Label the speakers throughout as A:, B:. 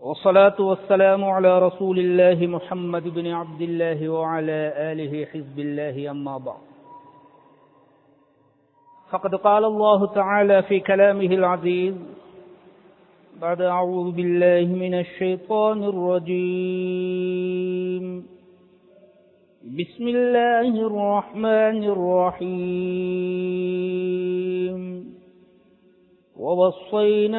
A: والصلاة والسلام على رسول الله محمد بن عبد الله وعلى آله حزب الله أما بعد فقد قال الله تعالى في كلامه العزيز بعد أعوذ بالله من الشيطان الرجيم بسم الله الرحمن الرحيم ووصينا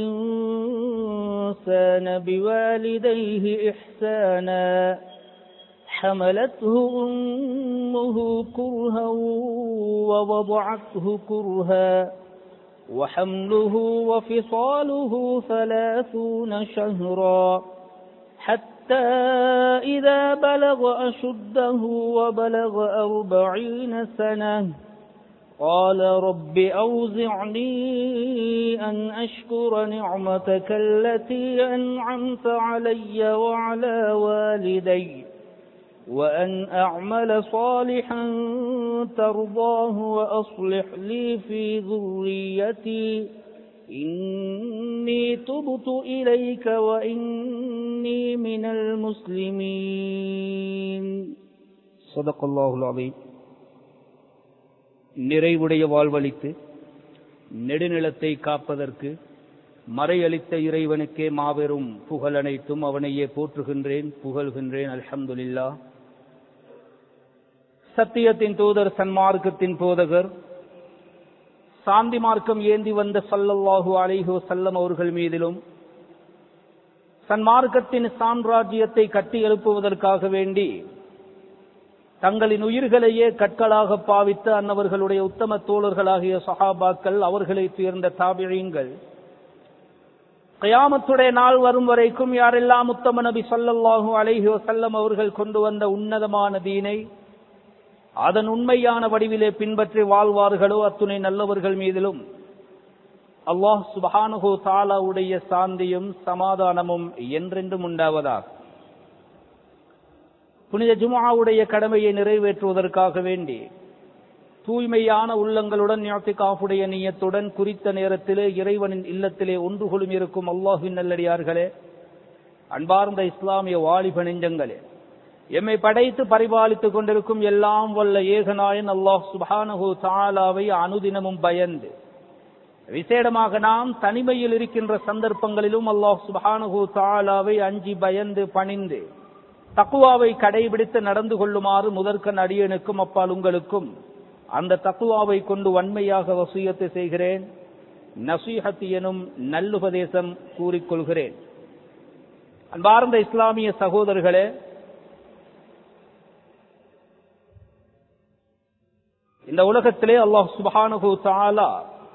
A: الإنسان بوالديه إحسانا حملته أمه كرها ووضعته كرها وحمله وفصاله ثلاثون شهرا حتى إذا بلغ أشده وبلغ أربعين سنة قال رب أوزعني أن أشكر نعمتك التي أنعمت علي وعلى والدي وأن أعمل صالحا ترضاه وأصلح لي في ذريتي إني تبت إليك وإني من المسلمين صدق الله العظيم நிறைவுடைய வாழ்வழித்து நெடுநிலத்தை காப்பதற்கு மறையளித்த இறைவனுக்கே மாபெரும் புகழ் அனைத்தும் அவனையே போற்றுகின்றேன் புகழ்கின்றேன் அல்ஹம்துலில்லா சத்தியத்தின் தூதர் சன்மார்க்கத்தின் போதகர் சாந்தி மார்க்கம் ஏந்தி வந்த சல்லல்லாஹு அலைஹு செல்லம் அவர்கள் மீதிலும் சன்மார்க்கத்தின் சாம்ராஜ்யத்தை கட்டி எழுப்புவதற்காக வேண்டி தங்களின் உயிர்களையே கற்களாக பாவித்த அன்னவர்களுடைய உத்தம தோழர்களாகிய சஹாபாக்கள் அவர்களை சேர்ந்த தாபிழீன்கள் கயாமத்துடைய நாள் வரும் வரைக்கும் யாரெல்லாம் உத்தம நபி சொல்லல்லாஹூ அலைஹி வசல்லம் அவர்கள் கொண்டு வந்த உன்னதமான தீனை அதன் உண்மையான வடிவிலே பின்பற்றி வாழ்வார்களோ அத்துணை நல்லவர்கள் மீதிலும் அல்லாஹ் சுபானுகோ தாலாவுடைய சாந்தியும் சமாதானமும் என்றென்றும் உண்டாவதாக புனித ஜுமாவுடைய கடமையை நிறைவேற்றுவதற்காக வேண்டி தூய்மையான உள்ளங்களுடன் ஞாத்திகாஃபுடைய நீயத்துடன் குறித்த நேரத்திலே இறைவனின் இல்லத்திலே ஒன்று கொள்ளும் இருக்கும் அல்லாஹின் நல்லடியார்களே அன்பார்ந்த இஸ்லாமிய வாலிப நெஞ்சங்களே எம்மை படைத்து பரிபாலித்துக் கொண்டிருக்கும் எல்லாம் வல்ல ஏகநாயன் அல்லாஹ் சுபானஹு தாலாவை அனுதினமும் பயந்து விசேடமாக நாம் தனிமையில் இருக்கின்ற சந்தர்ப்பங்களிலும் அல்லாஹ் சுபானஹு தாலாவை அஞ்சி பயந்து பணிந்து தக்குவாவை கடைபிடித்து நடந்து கொள்ளுமாறு முதற்கண் அடியனுக்கும் அப்பால் உங்களுக்கும் அந்த தக்குவாவை கொண்டு வன்மையாக வசூயத்தை செய்கிறேன் நசீஹத் எனும் நல்லுபதேசம் கூறிக்கொள்கிறேன் அன்பார்ந்த இஸ்லாமிய சகோதரர்களே இந்த உலகத்திலே அல்லாஹ் சுபானு தாலா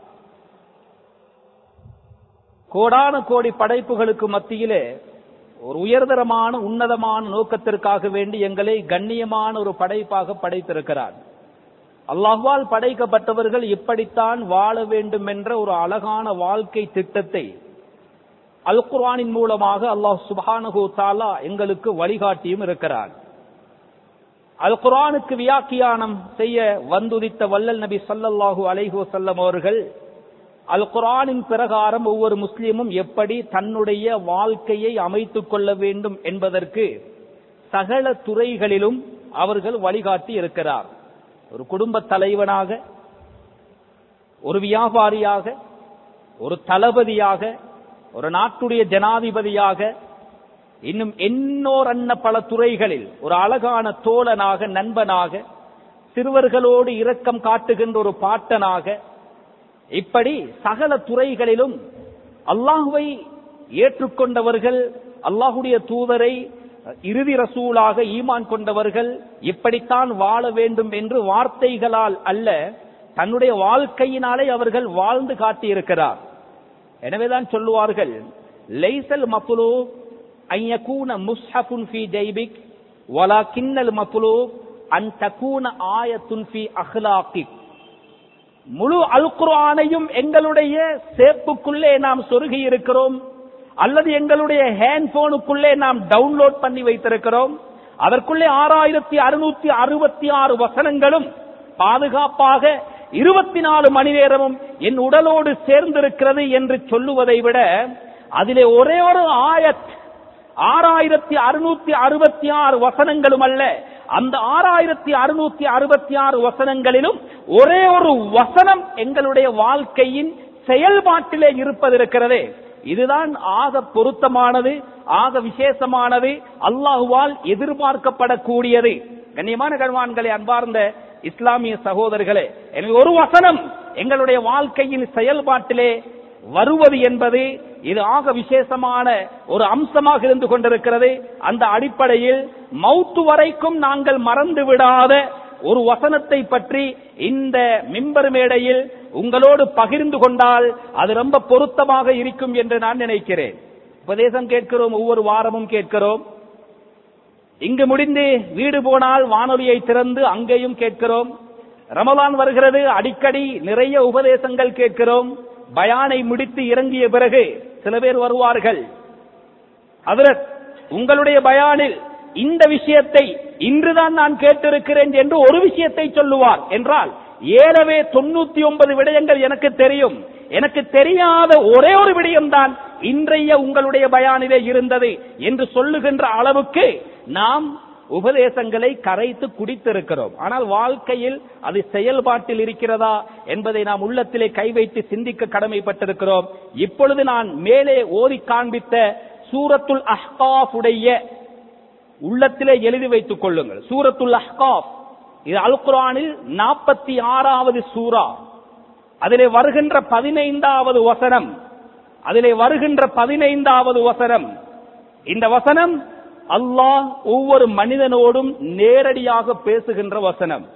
A: கோடான கோடி படைப்புகளுக்கு மத்தியிலே ஒரு உயர்தரமான உன்னதமான நோக்கத்திற்காக வேண்டி எங்களை கண்ணியமான ஒரு படைப்பாக படைத்திருக்கிறார் அல்லாஹ்வால் படைக்கப்பட்டவர்கள் இப்படித்தான் வாழ வேண்டும் என்ற ஒரு அழகான வாழ்க்கை திட்டத்தை அல் குர்ஆனின் மூலமாக அல்லாஹ் சுபானு தாலா எங்களுக்கு வழிகாட்டியும் இருக்கிறார் அல் குர்ஆனுக்கு வியாக்கியானம் செய்ய வந்துதித்த வல்லல் நபி சல்லல்லாஹு அலைஹு வசல்லம் அவர்கள் அல் குரானின் பிரகாரம் ஒவ்வொரு முஸ்லீமும் எப்படி தன்னுடைய வாழ்க்கையை அமைத்துக் கொள்ள வேண்டும் என்பதற்கு சகல துறைகளிலும் அவர்கள் வழிகாட்டி இருக்கிறார் ஒரு குடும்ப தலைவனாக ஒரு வியாபாரியாக ஒரு தளபதியாக ஒரு நாட்டுடைய ஜனாதிபதியாக இன்னும் எண்ணோர் அன்ன பல துறைகளில் ஒரு அழகான தோழனாக நண்பனாக சிறுவர்களோடு இரக்கம் காட்டுகின்ற ஒரு பாட்டனாக இப்படி சகல துறைகளிலும் அல்லாஹுவை ஏற்றுக்கொண்டவர்கள் அல்லாஹுடைய தூதரை இறுதி ரசூலாக ஈமான் கொண்டவர்கள் இப்படித்தான் வாழ வேண்டும் என்று வார்த்தைகளால் அல்ல தன்னுடைய வாழ்க்கையினாலே அவர்கள் வாழ்ந்து காட்டியிருக்கிறார் எனவேதான் சொல்லுவார்கள் லைசல் மப்புலோ ஐயக்கூன முஸ்ஹபுன் ஃபி ஜெய்பிக் வலா கிண்ணல் மப்புலோ அன் தக்கூன ஆயத்துன் ஃபி அஹ்லாக்கிக் முழு அல் குர்ஆனையும் எங்களுடைய சேப்புக்குள்ளே நாம் சொருகி இருக்கிறோம் அல்லது எங்களுடைய ஹேண்ட் போனுக்குள்ளே நாம் டவுன்லோட் பண்ணி வைத்திருக்கிறோம் அதற்குள்ளே ஆறாயிரத்தி அறுநூத்தி அறுபத்தி ஆறு வசனங்களும் பாதுகாப்பாக இருபத்தி நாலு மணி நேரமும் என் உடலோடு சேர்ந்திருக்கிறது என்று சொல்லுவதை விட அதிலே ஒரே ஒரு ஆயத் ஆறாயிரத்தி அறுநூத்தி அறுபத்தி ஆறு வசனங்களும் அல்ல அந்த ஆறாயிரத்தி அறுநூத்தி அறுபத்தி ஆறு வசனங்களிலும் ஒரே ஒரு வசனம் எங்களுடைய வாழ்க்கையின் செயல்பாட்டிலே இருப்பதிருக்கிறதே இதுதான் ஆக பொருத்தமானது ஆக விசேஷமானது அல்லாஹுவால் எதிர்பார்க்கப்படக்கூடியது கண்ணியமான கண்வான்களை அன்பார்ந்த இஸ்லாமிய சகோதரர்களே எனவே ஒரு வசனம் எங்களுடைய வாழ்க்கையின் செயல்பாட்டிலே வருவது என்பது இது ஆக விசேஷமான ஒரு அம்சமாக இருந்து கொண்டிருக்கிறது அந்த அடிப்படையில் மௌத்து வரைக்கும் நாங்கள் மறந்து விடாத ஒரு வசனத்தை பற்றி இந்த மிம்பர் மேடையில் உங்களோடு பகிர்ந்து கொண்டால் அது ரொம்ப பொருத்தமாக இருக்கும் என்று நான் நினைக்கிறேன் உபதேசம் கேட்கிறோம் ஒவ்வொரு வாரமும் கேட்கிறோம் இங்கு முடிந்து வீடு போனால் வானொலியை திறந்து அங்கேயும் கேட்கிறோம் ரமலான் வருகிறது அடிக்கடி நிறைய உபதேசங்கள் கேட்கிறோம் பயானை முடித்து இறங்கிய பிறகு சில பேர் வருவார்கள் அதில் உங்களுடைய பயானில் இந்த விஷயத்தை இன்றுதான் நான் கேட்டிருக்கிறேன் என்று ஒரு விஷயத்தை சொல்லுவார் என்றால் ஏழவே தொண்ணூத்தி ஒன்பது விடயங்கள் எனக்கு தெரியும் எனக்கு தெரியாத ஒரே ஒரு விடயம்தான் இன்றைய உங்களுடைய பயானிலே இருந்தது என்று சொல்லுகின்ற அளவுக்கு நாம் உபதேசங்களை கரைத்து குடித்திருக்கிறோம் ஆனால் வாழ்க்கையில் அது செயல்பாட்டில் இருக்கிறதா என்பதை நாம் உள்ளத்திலே கை வைத்து சிந்திக்க கடமைப்பட்டிருக்கிறோம் இப்பொழுது நான் மேலே ஓதி காண்பித்த சூரத்துல் அஹ்காஃப் உடைய உள்ளத்திலே எழுதி வைத்துக் கொள்ளுங்கள் சூரத்துல் அஹ்காஃப் இது அல் குரானில் நாற்பத்தி ஆறாவது சூரா அதிலே வருகின்ற பதினைந்தாவது வசனம் அதிலே வருகின்ற பதினைந்தாவது வசனம் இந்த வசனம் அல்லாஹ் ஒவ்வொரு மனிதனோடும் நேரடியாக பேசுகின்ற வசனம்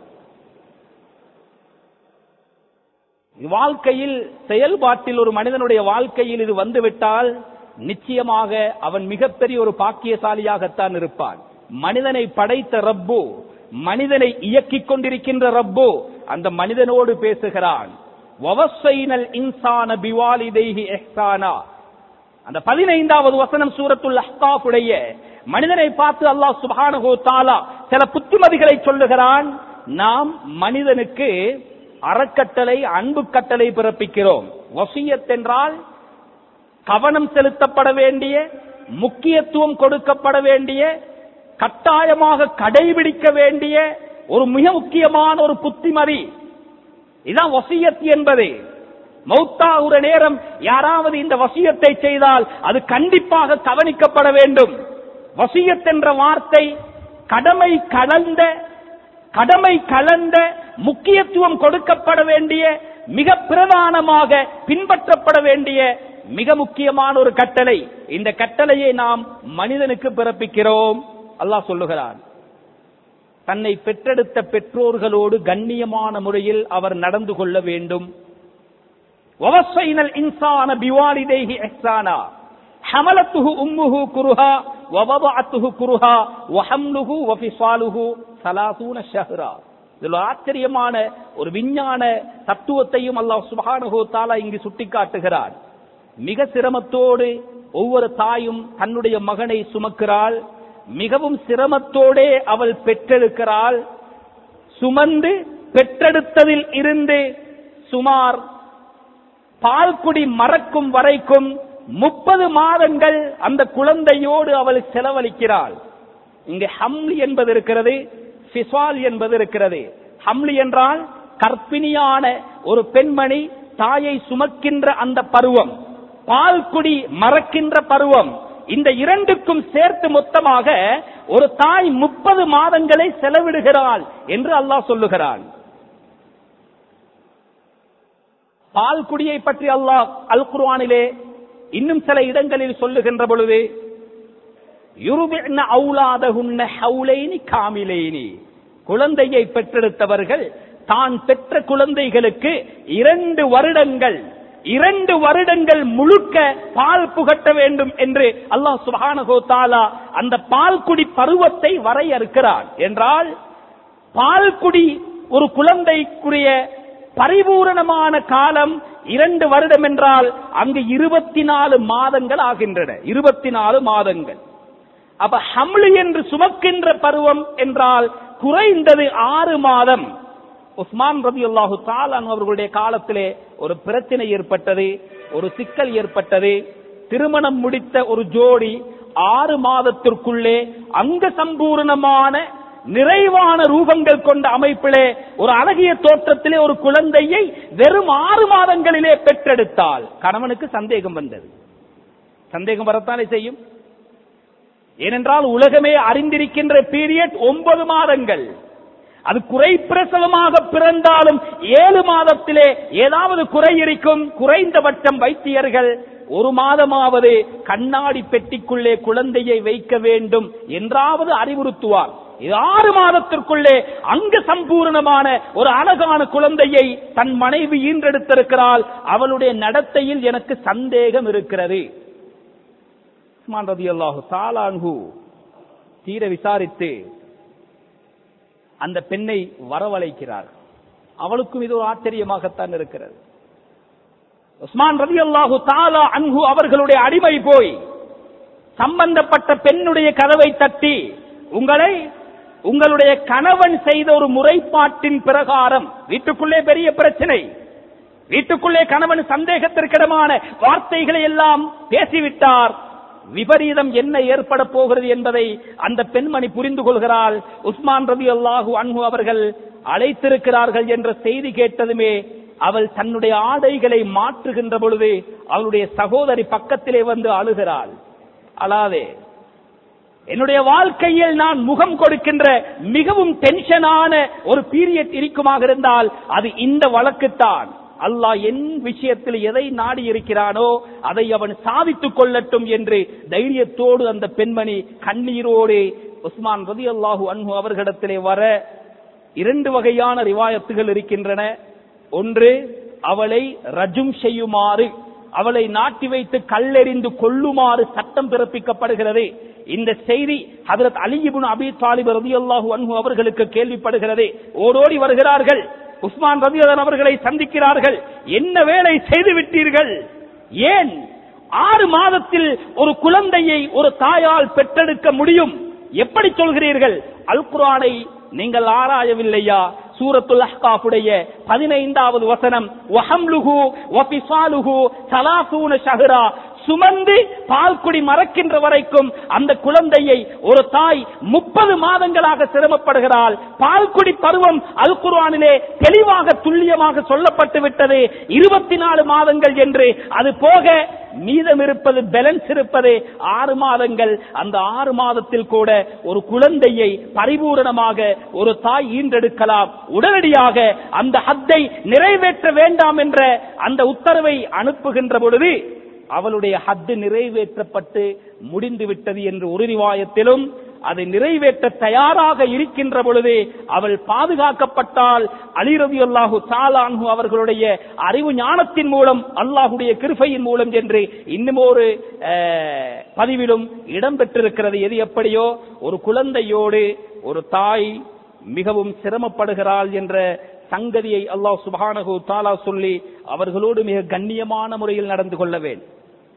A: வாழ்க்கையில் செயல்பாட்டில் ஒரு மனிதனுடைய வாழ்க்கையில் இது வந்துவிட்டால் நிச்சயமாக அவன் மிகப்பெரிய ஒரு பாக்கியசாலியாகத்தான் இருப்பான் மனிதனை படைத்த ரப்பு மனிதனை இயக்கிக் கொண்டிருக்கின்ற ரப்பு அந்த மனிதனோடு பேசுகிறான் வவசைனல் இன்சான பிவாலிதைஹி எஹ்சானா அந்த பதினைந்தாவது வசனம் சூரத்துல் அஹ்காஃபுடைய மனிதனை பார்த்து அல்லாஹ் சுபானகோ தாலா சில புத்திமதிகளை சொல்லுகிறான் நாம் மனிதனுக்கு அறக்கட்டளை அன்பு கட்டளை பிறப்பிக்கிறோம் வசியத் என்றால் கவனம் செலுத்தப்பட வேண்டிய முக்கியத்துவம் கொடுக்கப்பட வேண்டிய கட்டாயமாக கடைபிடிக்க வேண்டிய ஒரு மிக முக்கியமான ஒரு புத்திமதி இதான் வசியத் என்பது மௌத்தாகுற நேரம் யாராவது இந்த வசியத்தை செய்தால் அது கண்டிப்பாக கவனிக்கப்பட வேண்டும் வசியத் என்ற வார்த்தை கடமை கலந்த கடமை கலந்த முக்கியத்துவம் கொடுக்கப்பட வேண்டிய மிக பிரதானமாக பின்பற்றப்பட வேண்டிய மிக முக்கியமான ஒரு கட்டளை இந்த கட்டளையை நாம் மனிதனுக்கு பிறப்பிக்கிறோம் அல்லாஹ் சொல்லுகிறான் தன்னை பெற்றெடுத்த பெற்றோர்களோடு கண்ணியமான முறையில் அவர் நடந்து கொள்ள வேண்டும் வவசைனல் இன்சான பிவாலிதைஹி இஹ்சானா ஹமலத்துஹு உம்முஹு குருஹா வவதஅத்துஹு குருஹா வஹம்லுஹு வஃபிசாலுஹு சலாசூன ஷஹ்ரா இதுல ஆச்சரியமான ஒரு விஞ்ஞான தத்துவத்தையும் அல்லாஹ் சுப்ஹானஹு தஆலா இங்கு சுட்டிக்காட்டுகிறார் மிக சிரமத்தோடு ஒவ்வொரு தாயும் தன்னுடைய மகனை சுமக்கிறாள் மிகவும் சிரமத்தோடே அவள் பெற்றெடுக்கிறாள் சுமந்து பெற்றெடுத்ததில் இருந்து சுமார் பால்குடி மறக்கும் வரைக்கும் முப்பது மாதங்கள் அந்த குழந்தையோடு அவள் செலவழிக்கிறாள் இங்கு ஹம்லி என்பது இருக்கிறது ஃபிசால் என்பது இருக்கிறது ஹம்லி என்றால் கற்பிணியான ஒரு பெண்மணி தாயை சுமக்கின்ற அந்த பருவம் பால்குடி மறக்கின்ற பருவம் இந்த இரண்டுக்கும் சேர்த்து மொத்தமாக ஒரு தாய் முப்பது மாதங்களை செலவிடுகிறாள் என்று அல்லாஹ் சொல்லுகிறான் பால்குடியை பற்றி அல்லாஹ் அல் குர்ஆனிலே இன்னும் சில இடங்களில் சொல்லுகின்ற பொழுது யுருபின அவுலாதகுன்ன ஹவுலைனி காமிலேனி குழந்தையை பெற்றெடுத்தவர்கள் தான் பெற்ற குழந்தைகளுக்கு இரண்டு வருடங்கள் இரண்டு வருடங்கள் முழுக்க பால் புகட்ட வேண்டும் என்று அல்லாஹ் சுபானகோ தாலா அந்த பால்குடி பருவத்தை வரையறுக்கிறார் என்றால் பால்குடி ஒரு குழந்தைக்குரிய பரிபூரணமான காலம் இரண்டு வருடம் என்றால் அங்கு இருபத்தி நாலு மாதங்கள் ஆகின்றன இருபத்தி நாலு மாதங்கள் அப்ப ஹம்லி என்று சுமக்கின்ற பருவம் என்றால் குறைந்தது ஆறு மாதம் உஸ்மான் ரபி அல்லாஹு தாலான் அவர்களுடைய காலத்திலே ஒரு பிரச்சனை ஏற்பட்டது ஒரு சிக்கல் ஏற்பட்டது திருமணம் முடித்த ஒரு ஜோடி ஆறு மாதத்திற்குள்ளே அங்க சம்பூர்ணமான நிறைவான ரூபங்கள் கொண்ட அமைப்பிலே ஒரு அழகிய தோற்றத்திலே ஒரு குழந்தையை வெறும் ஆறு மாதங்களிலே பெற்றெடுத்தால் கணவனுக்கு சந்தேகம் வந்தது சந்தேகம் வரத்தானே செய்யும் ஏனென்றால் உலகமே அறிந்திருக்கின்ற பீரியட் ஒன்பது மாதங்கள் அது குறை பிரசவமாக பிறந்தாலும் ஏழு மாதத்திலே ஏதாவது குறை இருக்கும் குறைந்தபட்சம் வைத்தியர்கள் ஒரு மாதமாவது கண்ணாடி பெட்டிக்குள்ளே குழந்தையை வைக்க வேண்டும் என்றாவது அறிவுறுத்துவார் இது ஆறு மாதத்திற்குள்ளே அங்க சம்பூர்ணமான ஒரு அழகான குழந்தையை தன் மனைவி ஈன்றெடுத்திருக்கிறாள் அவளுடைய நடத்தையில் எனக்கு சந்தேகம் இருக்கிறது உஸ்மான் ரதியல்லாஹு தாலான்ஹு தீர விசாரித்து அந்த பெண்ணை வரவழைக்கிறார் அவளுக்கும் இது ஒரு ஆச்சரியமாகத்தான் இருக்கிறது உஸ்மான் ரதி அல்லாஹு தாலா அன்ஹு அவர்களுடைய அடிமை போய் சம்பந்தப்பட்ட பெண்ணுடைய கதவை தட்டி உங்களை உங்களுடைய கணவன் செய்த ஒரு முறைப்பாட்டின் பிரகாரம் வீட்டுக்குள்ளே பெரிய பிரச்சனை வீட்டுக்குள்ளே கணவன் சந்தேகத்திற்கிடமான வார்த்தைகளை எல்லாம் பேசிவிட்டார் விபரீதம் என்ன ஏற்பட போகிறது என்பதை அந்த பெண்மணி புரிந்து கொள்கிறாள் உஸ்மான் ரவி அல்லாஹு அன்ஹு அவர்கள் அழைத்திருக்கிறார்கள் என்ற செய்தி கேட்டதுமே அவள் தன்னுடைய ஆடைகளை மாற்றுகின்ற பொழுது அவளுடைய சகோதரி பக்கத்திலே வந்து அழுகிறாள் அழாதே என்னுடைய வாழ்க்கையில் நான் முகம் கொடுக்கின்ற மிகவும் டென்ஷனான ஒரு பீரியட் இருக்குமாக இருந்தால் அது இந்த வழக்குத்தான் அல்லாஹ் என் விஷயத்தில் எதை நாடி இருக்கிறானோ அதை அவன் சாதித்துக் கொள்ளட்டும் என்று தைரியத்தோடு அந்த பெண்மணி கண்ணீரோடு உஸ்மான் ரதி அல்லாஹு அன்ஹு அவர்களிடத்திலே வர இரண்டு வகையான ரிவாயத்துகள் இருக்கின்றன ஒன்று அவளை ரஜும் செய்யுமாறு அவளை நாட்டி வைத்து கல்லெறிந்து கொள்ளுமாறு சட்டம் பிறப்பிக்கப்படுகிறது இந்த செய்தி ஹதரத் அலிபுன் அபி தாலிப் ரதியல்லாஹு அன்ஹு அவர்களுக்கு கேள்விப்படுகிறது ஓடோடி வருகிறார்கள் உஸ்மான் ரதியதன் அவர்களை சந்திக்கிறார்கள் என்ன வேலை செய்து விட்டீர்கள் ஏன் ஆறு மாதத்தில் ஒரு குழந்தையை ஒரு தாயால் பெற்றெடுக்க முடியும் எப்படி சொல்கிறீர்கள் அல் குரானை நீங்கள் ஆராயவில்லையா சூரத்துல் அஹ்காஃபுடைய பதினைந்தாவது வசனம் வஹம்லுஹு வபிசாலுஹு சலாசூன ஷஹரா சுமந்து பால்குடி மறக்கின்ற வரைக்கும் அந்த குழந்தையை ஒரு தாய் முப்பது மாதங்களாக சிரமப்படுகிறாள் பால்குடி பருவம் அல் குர்ஆனிலே தெளிவாக துல்லியமாக சொல்லப்பட்டு விட்டது இருபத்தி நாலு மாதங்கள் என்று அது போக மீதம் இருப்பது பேலன்ஸ் இருப்பது ஆறு மாதங்கள் அந்த ஆறு மாதத்தில் கூட ஒரு குழந்தையை பரிபூரணமாக ஒரு தாய் ஈன்றெடுக்கலாம் உடனடியாக அந்த ஹத்தை நிறைவேற்ற வேண்டாம் என்ற அந்த உத்தரவை அனுப்புகின்ற பொழுது அவளுடைய ஹத்து நிறைவேற்றப்பட்டு முடிந்து விட்டது என்று ஒரு ரிவாயத்திலும் அதை நிறைவேற்ற தயாராக இருக்கின்ற பொழுது அவள் பாதுகாக்கப்பட்டால் அலிரதி அல்லாஹு சாலான்ஹு அவர்களுடைய அறிவு ஞானத்தின் மூலம் அல்லாஹுடைய கிருபையின் மூலம் என்று இன்னும் ஒரு அஹ், பதிவிலும் இடம்பெற்றிருக்கிறது எது எப்படியோ ஒரு குழந்தையோடு ஒரு தாய் மிகவும் சிரமப்படுகிறாள் என்ற சங்கதியை அல்லாஹ் சுபானகு தாலா சொல்லி அவர்களோடு மிக கண்ணியமான முறையில் நடந்து கொள்ள வேண்டும்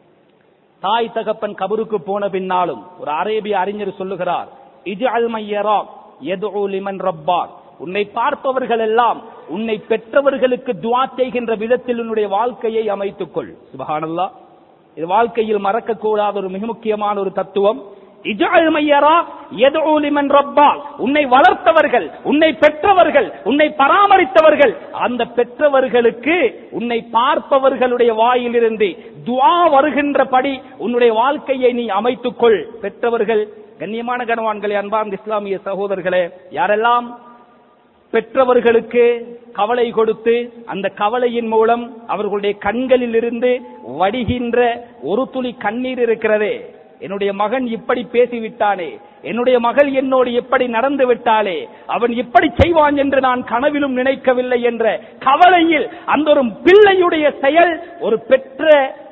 A: தாய் தகப்பன் கபருக்கு போன பின்னாலும் ஒரு அரேபிய அறிஞர் சொல்லுகிறார் இது அல்மையரா எது லிமன் ரப்பார் உன்னை பார்ப்பவர்கள் எல்லாம் உன்னை பெற்றவர்களுக்கு துவா செய்கின்ற விதத்தில் உன்னுடைய வாழ்க்கையை அமைத்துக் கொள் சுபஹானல்லா இது வாழ்க்கையில் மறக்கக்கூடாத ஒரு மிக முக்கியமான ஒரு தத்துவம் இஜ்அல் மையரா யதுஉ லிமன் ரப்பா உன்னை வளர்த்தவர்கள் உன்னை பெற்றவர்கள் உன்னை பராமரித்தவர்கள் அந்த பெற்றவர்களுக்கு உன்னை பார்ப்பவர்களுடைய வாயிலிருந்து துஆ வருகின்றபடி உன்னுடைய வாழ்க்கையை நீ அமைத்துக்கொள் பெற்றவர்கள் கண்ணியமான கனவான்களே அன்பார்ந்த இஸ்லாமிய சகோதரர்களே யாரெல்லாம் பெற்றவர்களுக்கு கவலை கொடுத்து அந்த கவலையின் மூலம் அவர்களுடைய கண்களில் இருந்து வடிகின்ற ஒரு துளி கண்ணீர் இருக்கிறதே என்னுடைய மகன் இப்படி பேசிவிட்டானே என்னுடைய மகள் என்னோடு எப்படி நடந்து விட்டாளே அவன் இப்படி செய்வான் என்று நான் கனவிலும் நினைக்கவில்லை என்ற கவலையில் அந்த ஒரு பிள்ளையுடைய செயல் ஒரு பெற்ற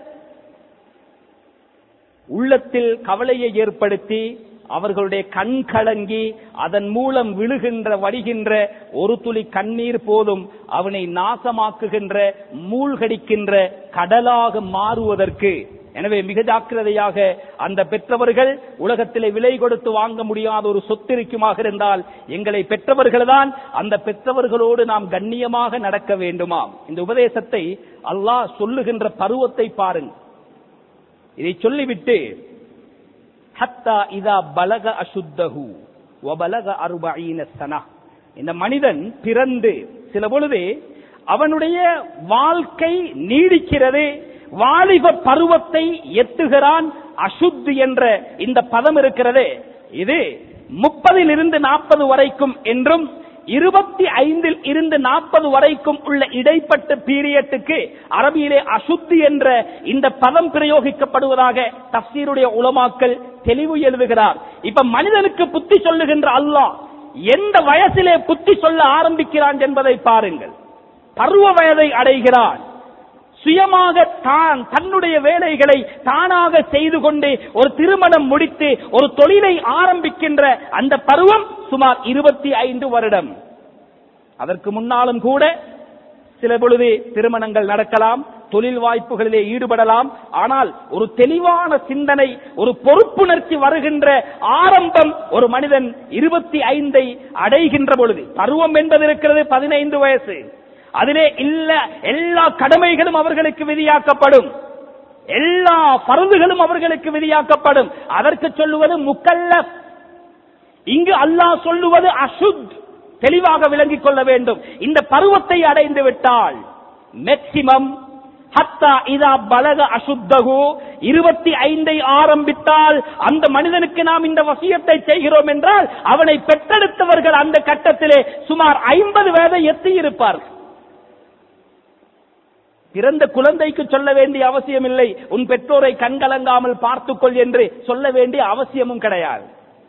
A: உள்ளத்தில் கவலையை ஏற்படுத்தி அவர்களுடைய கண் கலங்கி அதன் மூலம் விழுகின்ற வடிகின்ற ஒரு துளி கண்ணீர் போதும் அவனை நாசமாக்குகின்ற மூழ்கடிக்கின்ற கடலாக மாறுவதற்கு எனவே மிக ஜாக்கிரதையாக அந்த பெற்றவர்கள் உலகத்திலே விலை கொடுத்து வாங்க முடியாத ஒரு சொத்து இருக்குமாக இருந்தால் எங்களை பெற்றவர்கள்தான் அந்த பெற்றவர்களோடு நாம் கண்ணியமாக நடக்க வேண்டுமாம் இந்த உபதேசத்தை அல்லாஹ் சொல்லுகின்ற பருவத்தை பாருங்கள் இதை சொல்லிவிட்டு ஹத்தா இதா பலக அசுத்தகு வபலக அருபீன சனா இந்த மனிதன் பிறந்து சில பொழுது அவனுடைய வாழ்க்கை நீடிக்கிறது வாலிப பருவத்தை எத்துகிறான் அசுத்து என்ற இந்த பதம் இருக்கிறது இது முப்பதில் இருந்து நாற்பது வரைக்கும் என்றும் இருபத்தி ஐந்தில் இருந்து நாற்பது வரைக்கும் உள்ள இடைப்பட்ட பீரியட்டுக்கு அரபியிலே அசுத்தி என்ற இந்த பதம் பிரயோகிக்கப்படுவதாக தப்சீருடைய உலமாக்கள் தெளிவு எழுதுகிறார் இப்ப மனிதனுக்கு புத்தி சொல்லுகின்ற அல்லாஹ் எந்த வயசிலே புத்தி சொல்ல ஆரம்பிக்கிறான் என்பதை பாருங்கள் பருவ வயதை அடைகிறான் சுயமாக தான் தன்னுடைய வேலைகளை தானாக செய்து கொண்டு ஒரு திருமணம் முடித்து ஒரு தொழிலை ஆரம்பிக்கின்ற அந்த பருவம் சுமார் இருபத்தி ஐந்து வருடம் அதற்கு முன்னாலும் கூட சில பொழுது திருமணங்கள் நடக்கலாம் தொழில் வாய்ப்புகளிலே ஈடுபடலாம் ஆனால் ஒரு தெளிவான சிந்தனை ஒரு பொறுப்புணர்ச்சி வருகின்ற ஆரம்பம் ஒரு மனிதன் இருபத்தி ஐந்தை அடைகின்ற பொழுது பருவம் என்பது இருக்கிறது பதினைந்து வயசு அதிலே இல்ல எல்லா கடமைகளும் அவர்களுக்கு விதியாக்கப்படும் எல்லா பருந்துகளும் அவர்களுக்கு விதியாக்கப்படும் அதற்கு சொல்லுவது முக்கல்ல இங்கு அல்லாஹ் சொல்லுவது அசுத் தெளிவாக விளங்கிக் கொள்ள வேண்டும் இந்த பருவத்தை அடைந்து விட்டால் மேக்சிமம் ஹத்தா இதா பலக அசுத்தகு இருபத்தி ஐந்தை ஆரம்பித்தால் அந்த மனிதனுக்கு நாம் இந்த வசியத்தை செய்கிறோம் என்றால் அவனை பெற்றெடுத்தவர்கள் அந்த கட்டத்திலே சுமார் ஐம்பது வயதை எத்தி இருப்பார்கள் பிறந்த குழந்தைக்கு சொல்ல வேண்டிய அவசியம் இல்லை உன் பெற்றோரை கண்கலங்காமல் பார்த்துக்கொள் என்று சொல்ல வேண்டிய அவசியமும் கிடையாது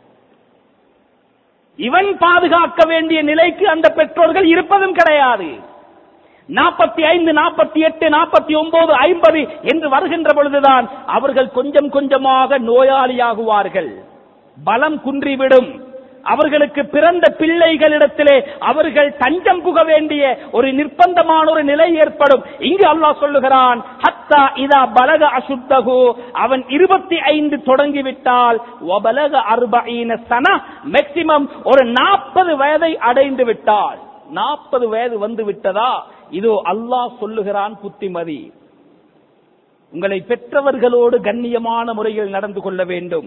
A: இவன் பாதுகாக்க வேண்டிய நிலைக்கு அந்த பெற்றோர்கள் இருப்பதும் கிடையாது நாற்பத்தி ஐந்து நாற்பத்தி எட்டு நாற்பத்தி ஒன்பது ஐம்பது என்று வருகின்ற பொழுதுதான் அவர்கள் கொஞ்சம் கொஞ்சமாக நோயாளியாகுவார்கள் பலம் குன்றிவிடும் அவர்களுக்கு பிறந்த பிள்ளைகளிடத்திலே அவர்கள் தஞ்சம் புக வேண்டிய ஒரு நிர்பந்தமான ஒரு நிலை ஏற்படும் இங்கு அல்லாஹ் சொல்லுகிறான் ஹத்தா இதா பலக அசுத்தகு அவன் இருபத்தி ஐந்து தொடங்கிவிட்டால் ஒபலக அறுபீன சன மேக்சிமம் ஒரு நாற்பது வயதை அடைந்து விட்டால் நாற்பது வயது வந்து விட்டதா இதோ அல்லாஹ் சொல்லுகிறான் புத்திமதி உங்களை பெற்றவர்களோடு கண்ணியமான முறையில் நடந்து கொள்ள வேண்டும்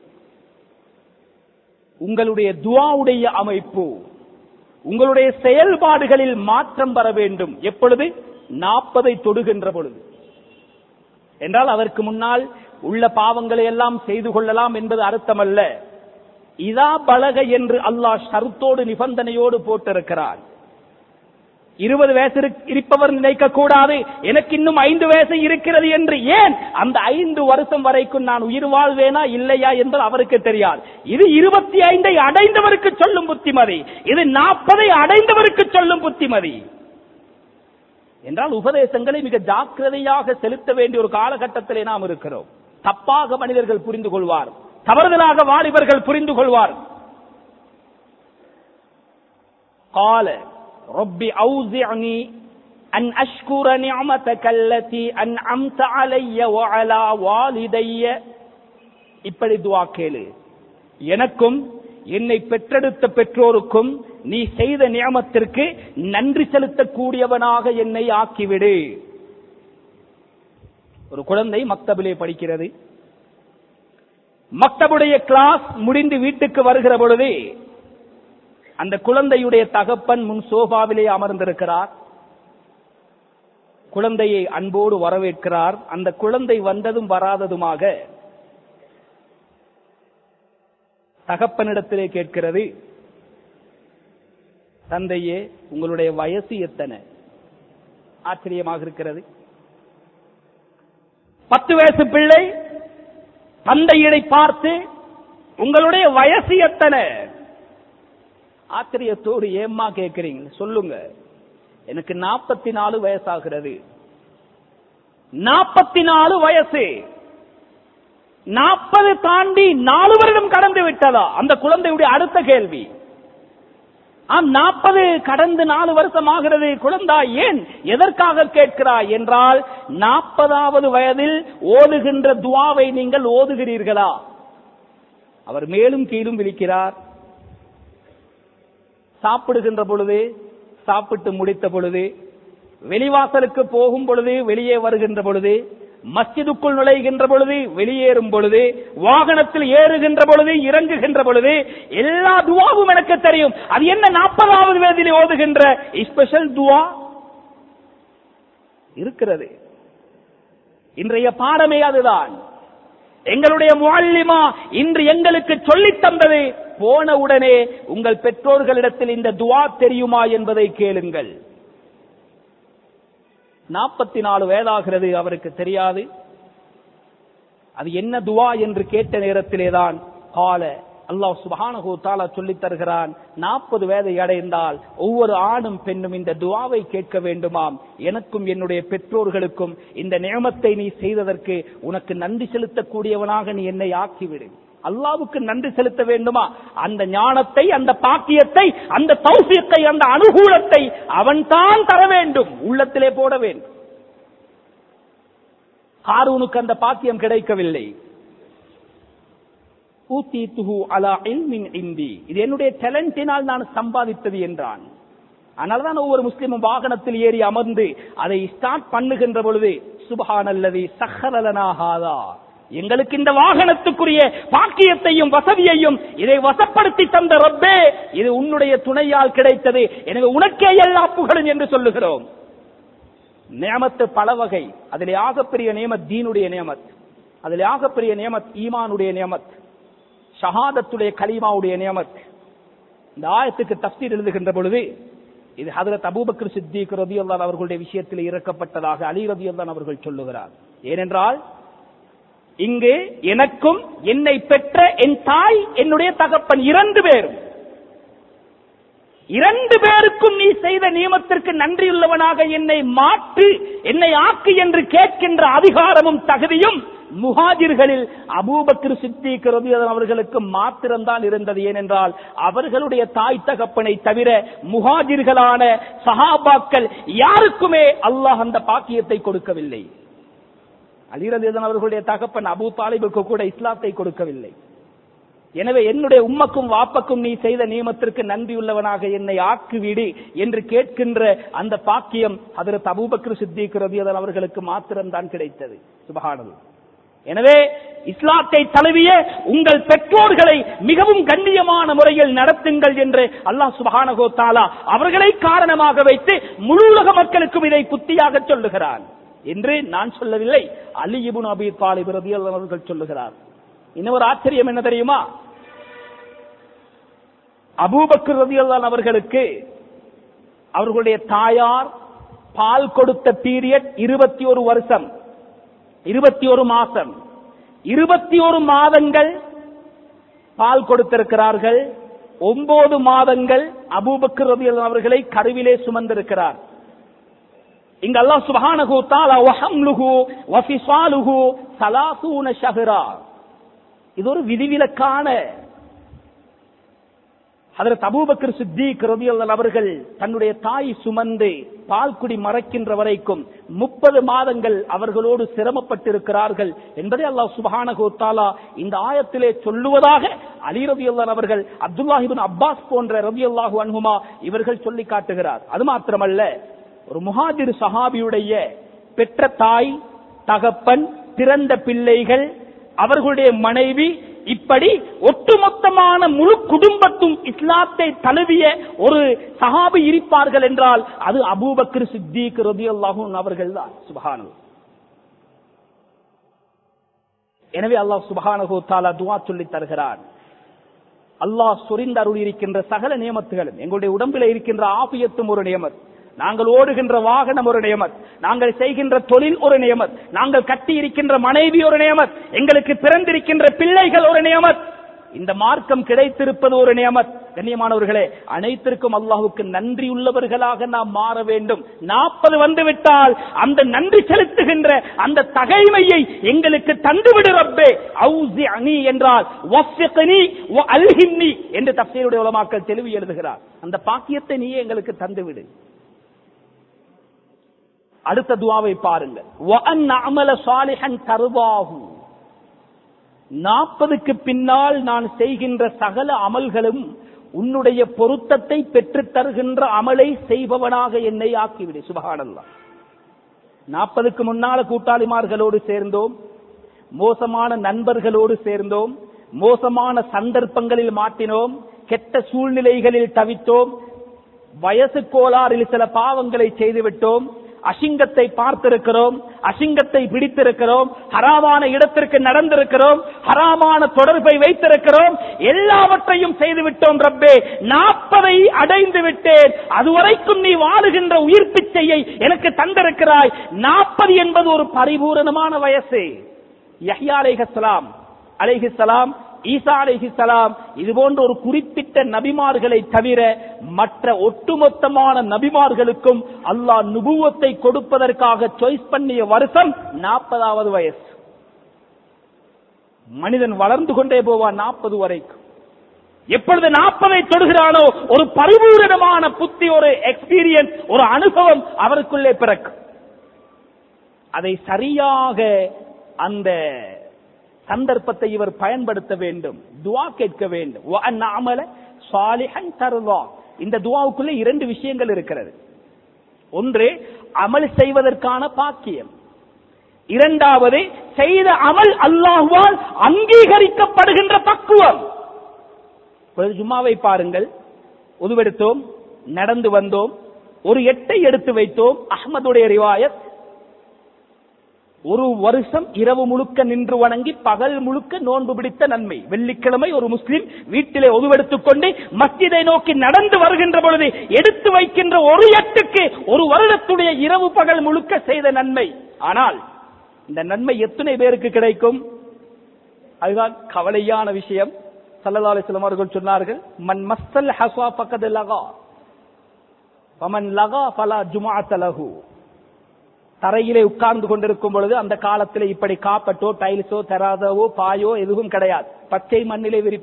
A: உங்களுடைய துவாவுடைய அமைப்பு உங்களுடைய செயல்பாடுகளில் மாற்றம் வர வேண்டும் எப்பொழுது நாற்பதை தொடுகின்ற பொழுது என்றால் அதற்கு முன்னால் உள்ள பாவங்களை எல்லாம் செய்து கொள்ளலாம் என்பது அர்த்தமல்ல இதா பலக என்று அல்லாஹ் ஷருத்தோடு நிபந்தனையோடு போட்டிருக்கிறார் இருபது வயசு இருப்பவர் நினைக்க கூடாது எனக்கு இன்னும் ஐந்து வயசு இருக்கிறது என்று ஏன் அந்த ஐந்து வருஷம் வரைக்கும் நான் உயிர் வாழ்வேனா இல்லையா என்று அவருக்கு தெரியாது இது இருபத்தி ஐந்தை அடைந்தவருக்கு சொல்லும் புத்திமதி இது நாற்பதை அடைந்தவருக்கு சொல்லும் புத்திமதி என்றால் உபதேசங்களை மிக ஜாக்கிரதையாக செலுத்த வேண்டிய ஒரு காலகட்டத்திலே நாம் இருக்கிறோம் தப்பாக மனிதர்கள் புரிந்து கொள்வார் தவறுதலாக வாலிபர்கள் புரிந்து கொள்வார் கால رب أوزعني أن أشكر نعمتك التي أنعمت علي وعلى والدي இப்படி துவா கேளு எனக்கும் என்னை பெற்றெடுத்த பெற்றோருக்கும் நீ செய்த நியமத்திற்கு நன்றி செலுத்தக்கூடியவனாக என்னை ஆக்கிவிடு ஒரு குழந்தை மக்தபிலே படிக்கிறது மக்தபுடைய கிளாஸ் முடிந்து வீட்டுக்கு வருகிற பொழுது அந்த குழந்தையுடைய தகப்பன் முன் சோபாவிலே அமர்ந்திருக்கிறார் குழந்தையை அன்போடு வரவேற்கிறார் அந்த குழந்தை வந்ததும் வராததுமாக தகப்பனிடத்திலே கேட்கிறது தந்தையே உங்களுடைய வயசு எத்தனை ஆச்சரியமாக இருக்கிறது பத்து வயசு பிள்ளை தந்தையிடை பார்த்து உங்களுடைய வயசு எத்தனை ஆச்சரியத்தோடு ஏம்மா கேட்கிறீங்க சொல்லுங்க எனக்கு நாற்பத்தி நாலு வயசாகிறது நாற்பத்தி நாலு வயசு நாற்பது தாண்டி நாலு வருடம் கடந்து விட்டதா அந்த குழந்தையுடைய அடுத்த கேள்வி ஆம் நாற்பது கடந்து நாலு வருஷம் ஆகிறது குழந்தா ஏன் எதற்காக கேட்கிறாய் என்றால் நாற்பதாவது வயதில் ஓதுகின்ற துவாவை நீங்கள் ஓதுகிறீர்களா அவர் மேலும் கீழும் விழிக்கிறார் சாப்பிடுகின்ற பொழுது சாப்பிட்டு முடித்த பொழுது வெளிவாசலுக்கு போகும் பொழுது வெளியே வருகின்ற பொழுது மஸ்ஜிதுக்குள் நுழைகின்ற பொழுது வெளியேறும் பொழுது வாகனத்தில் ஏறுகின்ற பொழுது இறங்குகின்ற பொழுது எல்லா துவாவும் எனக்கு தெரியும் அது என்ன நாற்பதாவது வயதிலே ஓதுகின்ற ஸ்பெஷல் துவா இருக்கிறது இன்றைய பாடமே அதுதான் எங்களுடைய முஅல்லிமா இன்று எங்களுக்கு சொல்லித் தந்தது போன உடனே உங்கள் பெற்றோர்களிடத்தில் இந்த துவா தெரியுமா என்பதை கேளுங்கள் நாற்பத்தி நாலு வயதாகிறது அவருக்கு தெரியாது அது என்ன துவா என்று கேட்ட நேரத்திலேதான் கால அல்லாஹ் சுபஹானஹு தாலா சொல்லித் தருகிறான் நாற்பது வயதை அடைந்தால் ஒவ்வொரு ஆணும் பெண்ணும் இந்த துவாவை கேட்க வேண்டுமாம் எனக்கும் என்னுடைய பெற்றோர்களுக்கும் இந்த நியமத்தை நீ செய்ததற்கு உனக்கு நன்றி செலுத்தக்கூடியவனாக நீ என்னை ஆக்கிவிடு அல்லாவுக்கு நன்றி செலுத்த வேண்டுமா அந்த ஞானத்தை அந்த பாக்கியத்தை அந்த தௌசியத்தை அந்த அனுகூலத்தை அவன் தான் தர வேண்டும் உள்ளத்திலே போட வேண்டும் ஹாரூனுக்கு அந்த பாக்கியம் கிடைக்கவில்லை ஊத்தீத்துஹு அலா இல்மின் இந்தி இது என்னுடைய டேலண்டினால் நான் சம்பாதித்தது என்றான் அதனாலதான் ஒவ்வொரு முஸ்லிமும் வாகனத்தில் ஏறி அமர்ந்து அதை ஸ்டார்ட் பண்ணுகின்ற பொழுது சுபஹானல்லதி சஹரலனாகாதா எங்களுக்கு இந்த வாகனத்துக்குரிய பாக்கியத்தையும் வசதியையும் இதை வசப்படுத்தி தந்த ரப்பே இது உன்னுடைய துணையால் கிடைத்தது எனவே உனக்கே எல்லா புகழும் என்று சொல்லுகிறோம் நியமத்து பல வகை அதில் ஆகப்பெரிய நியமத் தீனுடைய நியமத் அதில் ஆகப்பெரிய நியமத் ஈமானுடைய நியமத் ஷஹாதத்துடைய கலிமாவுடைய நியமத் இந்த ஆயத்துக்கு தப்சீர் எழுதுகின்ற பொழுது இது ஹதரத் அபூபக்கர் சித்திக் ரதியுல்லான் அவர்களுடைய விஷயத்தில் இறக்கப்பட்டதாக அலி ரதியுல்லான் அவர்கள் சொல்லுகிறார் ஏனென்றால் இங்கு எனக்கும் என்னை பெற்ற என் தாய் என்னுடைய தகப்பன் இரண்டு பேரும் இரண்டு பேருக்கும் நீ செய்த நியமத்திற்கு நன்றியுள்ளவனாக என்னை மாற்று என்னை ஆக்கு என்று கேட்கின்ற அதிகாரமும் தகுதியும் முஹாஜிர்களில் அபூபக்கர் சித்திக் ரதியல்லாஹு அவர்களுக்கு மாத்திரம்தான் இருந்தது ஏனென்றால் அவர்களுடைய தாய் தகப்பனை தவிர முஹாஜிர்களான சஹாபாக்கள் யாருக்குமே அல்லாஹ் அந்த பாக்கியத்தை கொடுக்கவில்லை அலிரதேதன் அவர்களுடைய தகப்பன் அபூ தாலிபுக்கு கூட இஸ்லாத்தை கொடுக்கவில்லை எனவே என்னுடைய உம்மக்கும் வாப்பக்கும் நீ செய்த நியமத்திற்கு நன்றியுள்ளவனாக என்னை ஆக்குவிடு என்று கேட்கின்ற அந்த பாக்கியம் அதற்கு அபூபக்கர் சித்திக் ரதியதன் அவர்களுக்கு மாத்திரம்தான் கிடைத்தது சுபகானது எனவே இஸ்லாத்தை தழுவிய உங்கள் பெற்றோர்களை மிகவும் கண்ணியமான முறையில் நடத்துங்கள் என்று அல்லாஹ் சுபஹானகோ தாலா அவர்களை காரணமாக வைத்து முழு உலக மக்களுக்கும் இதை புத்தியாக சொல்லுகிறான் என்று நான் சொல்லவில்லை அலி இபுன் அபி தாலிப் ரதியல்லாஹு அவர்கள் சொல்லுகிறார் இன்னொரு ஆச்சரியம் என்ன தெரியுமா அபூபக்கர் ரதியல்லான் அவர்களுக்கு அவர்களுடைய தாயார் பால் கொடுத்த பீரியட் இருபத்தி ஒரு வருஷம் இருபத்தி ஒரு மாசம் இருபத்தி ஒரு மாதங்கள் பால் கொடுத்திருக்கிறார்கள் ஒன்பது மாதங்கள் அபூபக்கர் ரதியல்லான் அவர்களை கருவிலே சுமந்திருக்கிறார் இங்க அல்லாஹ் சுப்ஹானஹு தஆலா வஹம்லுஹு வஃபிசாலுஹு 30 ஷஹ்ரா இது ஒரு விதிவிலக்கான ஹதரத் அபூபக்கர் சித்திக் ரலியல்லாஹு அவர்கள் தன்னுடைய தாய் சுமந்து பால்குடி மறைக்கின்ற வரைக்கும் முப்பது மாதங்கள் அவர்களோடு சிரமப்பட்டிருக்கிறார்கள் என்பதை அல்லாஹ் சுபஹானஹு தஆலா இந்த ஆயத்திலே சொல்லுவதாக அலி ரலியல்லாஹு அவர்கள் அப்துல்லாஹிபின் அப்பாஸ் போன்ற ரலியல்லாஹு அன்ஹுமா இவர்கள் சொல்லி காட்டுகிறார் அது மாத்திரமல்ல ஒரு முஹாஜிர் சஹாபியுடைய பெற்ற தாய் தகப்பன் பிறந்த பிள்ளைகள் அவர்களுடைய மனைவி இப்படி ஒட்டுமொத்தமான முழு குடும்பத்தும் இஸ்லாத்தை தழுவிய ஒரு சஹாபி இருப்பார்கள் என்றால் அது அபூபக்கர் சித்திக் ரதியல்லாஹு அவர்கள் தான் சுபஹானு எனவே அல்லாஹ் சுபஹானஹு தாலா துவா சொல்லித் தருகிறான் அல்லாஹ் சொரிந்து அருள் இருக்கின்ற சகல நியமத்துகளும் எங்களுடைய உடம்பில் இருக்கின்ற ஆபியத்தும் ஒரு நியமத் நாங்கள் ஓடுகின்ற வாகனம் ஒரு நியமத் நாங்கள் செய்கின்ற தொழில் ஒரு நியமத் நாங்கள் கட்டி இருக்கின்ற மனைவி ஒரு நியமத் எங்களுக்கு பிறந்திருக்கின்ற பிள்ளைகள் ஒரு நியமத் இந்த மார்க்கம் கிடைத்திருப்பது ஒரு நியமத் கண்ணியமானவர்களே அனைத்திற்கும் அல்லாஹுக்கு நன்றி உள்ளவர்களாக நாம் மாற வேண்டும் நாற்பது வந்துவிட்டால் அந்த நன்றி செலுத்துகின்ற அந்த தகைமையை எங்களுக்கு தந்துவிடு ரப்பே அவுசி அணி என்றால் வஃபிக்னி வ அல்ஹின்னி என்று தப்சீருடைய உலமாக்கள் தெளிவு எழுதுகிறார் அந்த பாக்கியத்தை நீயே எங்களுக்கு தந்துவிடு அடுத்த துவாவை பாருங்கள் வஅன் அமல சாலிஹன் தருவாஹு நாற்பதுக்கு பின்னால் நான் செய்கின்ற சகல அமல்களும் உன்னுடைய பொருத்தத்தை பெற்றுத் தருகின்ற அமலை செய்பவனாக என்னை ஆக்கிவிடு சுபகானல்லா நாற்பதுக்கு முன்னால கூட்டாளிமார்களோடு சேர்ந்தோம் மோசமான நண்பர்களோடு சேர்ந்தோம் மோசமான சந்தர்ப்பங்களில் மாட்டினோம் கெட்ட சூழ்நிலைகளில் தவித்தோம் வயசு கோளாறில் சில பாவங்களை செய்துவிட்டோம் அசிங்கத்தை பார்த்திருக்கிறோம் அசிங்கத்தை பிடித்திருக்கிறோம் ஹராமான இடத்திற்கு நடந்திருக்கிறோம் ஹராமான தொடர்பை வைத்திருக்கிறோம் எல்லாவற்றையும் செய்துவிட்டோம் ரப்பே நாற்பதை அடைந்து விட்டேன் அதுவரைக்கும் நீ வாழுகின்ற உயிர் பிச்சையை எனக்கு தந்திருக்கிறாய் நாற்பது என்பது ஒரு பரிபூரணமான வயசு யஹ்யா அலைஹிஸ்ஸலாம் அலைஹிஸ்ஸலாம் ஈசா அலைஹிஸ்ஸலாம் இது போன்ற ஒரு குறிப்பிட்ட நபிமார்களை தவிர மற்ற ஒட்டுமொத்தமான நபிமார்களுக்கும் அல்லாஹ் நுபுவத்தை கொடுப்பதற்காக சாய்ஸ் பண்ணிய வருஷம் நாற்பதாவது வயசு மனிதன் வளர்ந்து கொண்டே போவான் நாற்பது வரைக்கும் எப்பொழுது நாற்பதை தொடுகிறானோ ஒரு பரிபூரணமான புத்தி ஒரு எக்ஸ்பீரியன்ஸ் ஒரு அனுபவம் அவருக்குள்ளே பிறக்கும் அதை சரியாக அந்த சந்தர்ப்பத்தை இவர் பயன்படுத்த வேண்டும் துவா கேட்க வேண்டும் நாமல சாலிஹன் தருவா இந்த துவாவுக்குள்ளே இரண்டு விஷயங்கள் இருக்கிறது ஒன்று அமல் செய்வதற்கான பாக்கியம் இரண்டாவது செய்த அமல் அல்லாஹுவால் அங்கீகரிக்கப்படுகின்ற பக்குவம் இப்பொழுது ஜும்மாவை பாருங்கள் உதுவெடுத்தோம் நடந்து வந்தோம் ஒரு எட்டை எடுத்து வைத்தோம் அஹ்மதுடைய ரிவாயத் ஒரு வருஷம் இரவு முழுக்க நின்று வணங்கி பகல் முழுக்க நோன்பு பிடித்த நன்மை வெள்ளிக்கிழமை ஒரு முஸ்லிம் வீட்டிலே ஒதுவெடுத்துக் கொண்டு மஸ்ஜிதை நோக்கி நடந்து வருகின்ற பொழுது எடுத்து வைக்கின்ற ஒரு எட்டுக்கு ஒரு வருடத்துடைய இரவு பகல் முழுக்க செய்த நன்மை ஆனால் இந்த நன்மை எத்தனை பேருக்கு கிடைக்கும் அதுதான் கவலையான விஷயம் சல்லல்லாஹு அலைஹி வஸல்லம் அவர்கள் சொன்னார்கள் மன் மஸ்ஸல் ஹஸ்வா ஃபக்கத் லகா ஃபமன் லகா ஃபலா ஜுமாஅத் லஹு தரையிலே உட்கார்ந்து கொண்டிருக்கும் பொழுது அந்த காலத்தில் இப்படி காப்பட்டோ டைல்ஸோ தெராதவோ பாயோ எதுவும் கிடையாது பச்சை மண்ணிலே விரி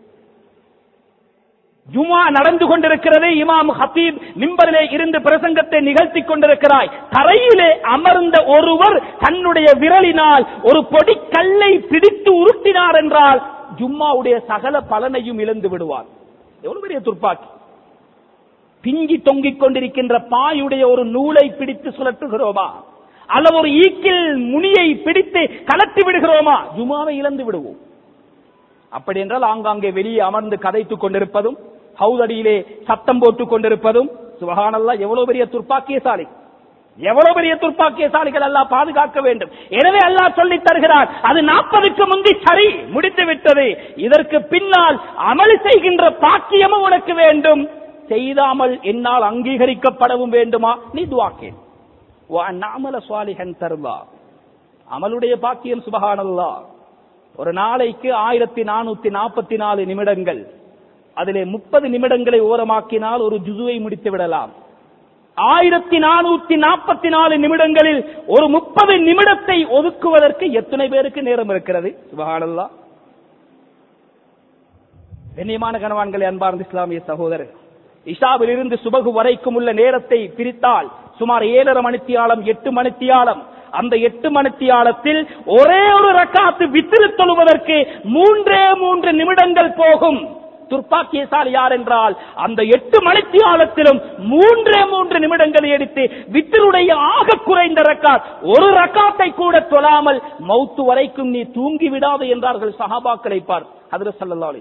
A: ஜுமா நடந்து கொண்டிருக்கிறது இமாம் ஹபீப் மிம்பரிலே இருந்து பிரசங்கத்தை நிகழ்த்தி கொண்டிருக்கிறாய் தரையிலே அமர்ந்த ஒருவர் தன்னுடைய விரலினால் ஒரு பொடி கல்லை பிடித்து உருட்டினார் என்றால் ஜும்மாவுடைய சகல பலனையும் இழந்து விடுவார் எவ்வளவு பெரிய துப்பாக்கி பிங்கி தொங்கிக் கொண்டிருக்கின்ற பாயுடைய ஒரு நூலை பிடித்து சுழற்றுகிறோமா அல்லது ஒரு ஈக்கில் முனியை பிடித்து கலட்டி விடுகிறோமா ஜுமாவை இழந்து விடுவோம் அப்படி என்றால் ஆங்காங்கே வெளியே அமர்ந்து கதைத்துக் கொண்டிருப்பதும் ஹவுதடியிலே சத்தம் போட்டுக் கொண்டிருப்பதும் சுபகானல்லா எவ்வளவு பெரிய துர்ப்பாக்கியசாலி எவ்வளவு பெரிய துர்ப்பாக்கியசாலிகள் எல்லாம் பாதுகாக்க வேண்டும் எனவே அல்லாஹ் சொல்லி தருகிறார் அது நாற்பதுக்கு முந்தி சரி முடித்து விட்டது இதற்கு பின்னால் அமல் செய்கின்ற பாக்கியமும் உனக்கு வேண்டும் செய்தாமல் என்னால் அங்கீகரிக்கப்படவும் வேண்டுமா நீ துவாக்கேன் நாமல சுவாலிகன் தருவா அமலுடைய பாக்கியம் சுபகானல்லா ஒரு நாளைக்கு ஆயிரத்தி நானூத்தி நாற்பத்தி நாலு நிமிடங்கள் அதிலே முப்பது நிமிடங்களை ஓரமாக்கினால் ஒரு ஜுசுவை முடித்து விடலாம் ஆயிரத்தி நானூத்தி நாற்பத்தி நாலு நிமிடங்களில் ஒரு முப்பது நிமிடத்தை ஒதுக்குவதற்கு எத்தனை பேருக்கு நேரம் இருக்கிறது சுபகானல்லா கண்ணியமான கணவான்களை அன்பார்ந்த இஸ்லாமிய சகோதரர் இஷாவில் இருந்து சுபகு வரைக்கும் உள்ள நேரத்தை பிரித்தால் சுமார் ஏழரை மணித்தியாலம் எட்டு மணித்தியாலம் அந்த எட்டு மணித்தியாலத்தில் ஒரே ஒரு ரக்காத்து வித்திரு தொழுவதற்கு மூன்றே மூன்று நிமிடங்கள் போகும் துர்ப்பாக்கியசாலி யார் என்றால் அந்த எட்டு மணித்தியாலத்திலும் மூன்றே மூன்று நிமிடங்களை எடுத்து வித்தருடைய ஆக குறைந்த ரக்காத் ஒரு ரக்காத்தை கூட தொழாமல் மௌத்து வரைக்கும் நீ தூங்கி விடாது என்றார்கள் சஹாபாக்களை பார் அதில் சொல்லலாளி